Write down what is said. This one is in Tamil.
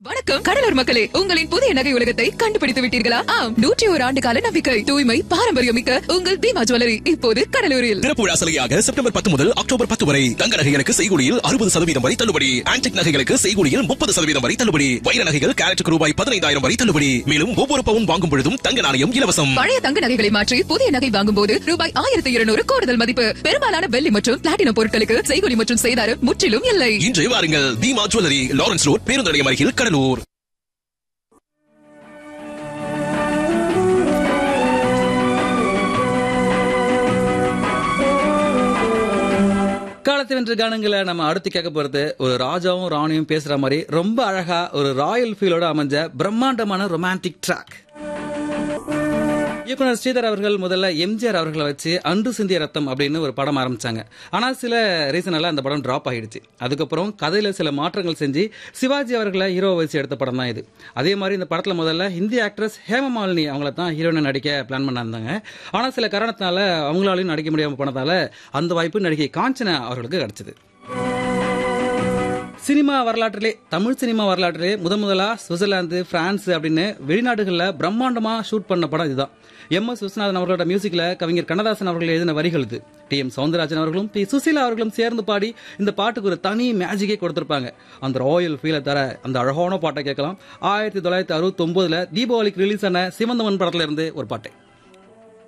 வணக்கம் கடலூர் மக்களே உங்களின் புதிய நகை உலகத்தை கண்டுபிடித்து விட்டீர்களா ஆம் நூற்றி ஒரு ஆண்டு கால நம்பிக்கை தூய்மை பாரம்பரியம் மிக்க உங்கள் பீமா ஜுவல்லரி இப்போது கடலூரில் திறப்பு விழா சலுகையாக செப்டம்பர் பத்து முதல் அக்டோபர் பத்து வரை தங்க நகைகளுக்கு செய்கூலியில் அறுபது சதவீதம் வரை தள்ளுபடி ஆன்டிக் நகைகளுக்கு செய்கூலியில் முப்பது சதவீதம் வரை தள்ளுபடி வைர நகைகள் கேரட்டுக்கு ரூபாய் பதினைந்தாயிரம் வரை தள்ளுபடி மேலும் ஒவ்வொரு பவுன் வாங்கும் பொழுதும் தங்க நாணயம் இலவசம் பழைய தங்க நகைகளை மாற்றி புதிய நகை வாங்கும் போது ரூபாய் ஆயிரத்தி இருநூறு கூடுதல் மதிப்பு பெரும்பாலான வெள்ளி மற்றும் பிளாட்டினம் பொருட்களுக்கு செய்கூலி மற்றும் செய்தாரம் முற்றிலும் இல்லை இன்றே வாருங்கள் தீமா ஜுவல்லரி லாரன்ஸ் ரோட் பேருந்து நிலையம் அருகில் கடலூர் காலத்து வென்ற கானங்களை நம்ம அடுத்து கேட்க போறது ஒரு ராஜாவும் ராணியும் பேசுற மாதிரி ரொம்ப அழகா ஒரு ராயல் ஃபீலோட அமைஞ்ச பிரம்மாண்டமான ரொமான்டிக் ட்ராக் இயக்குனர் ஸ்ரீதர் அவர்கள் முதல்ல எம்ஜிஆர் அவர்களை வச்சு அன்று சிந்திய ரத்தம் அப்படின்னு ஒரு படம் ஆரம்பிச்சாங்க ஆனா சில ரீசனால அந்த படம் டிராப் ஆகிடுச்சு அதுக்கப்புறம் கதையில சில மாற்றங்கள் செஞ்சு சிவாஜி அவர்களை ஹீரோ வச்சு எடுத்த படம் தான் இது அதே மாதிரி இந்த படத்துல முதல்ல ஹிந்தி ஆக்ட்ரஸ் ஹேமமாலினி அவங்கள தான் ஹீரோயினை நடிக்க பிளான் பண்ணாங்க ஆனா சில காரணத்தினால அவங்களாலையும் நடிக்க முடியாம போனதால அந்த வாய்ப்பு நடிகை காஞ்சனா அவர்களுக்கு கிடைச்சது சினிமா வரலாற்றிலே தமிழ் சினிமா வரலாற்றிலே முதன் முதலா சுவிட்சர்லாந்து பிரான்ஸ் அப்படின்னு வெளிநாடுகளில் பிரம்மாண்டமா ஷூட் பண்ண படம் இதுதான் எம் எஸ் விஸ்வநாதன் அவர்களோட மியூசிக்ல கவிஞர் கண்ணதாசன் அவர்கள் எழுதின வரிகள் இது டி எம் சவுந்தரராஜன் அவர்களும் பி சுசீலா அவர்களும் சேர்ந்து பாடி இந்த பாட்டுக்கு ஒரு தனி மேஜிக்கே கொடுத்திருப்பாங்க அந்த ராயல் ஃபீலை தர அந்த அழகான பாட்டை கேட்கலாம் ஆயிரத்தி தொள்ளாயிரத்தி அறுபத்தி ஒன்பதுல தீபாவளிக்கு ரிலீஸ் ஆன சிவந்தமன் படத்துல இருந்து ஒரு பாட்டு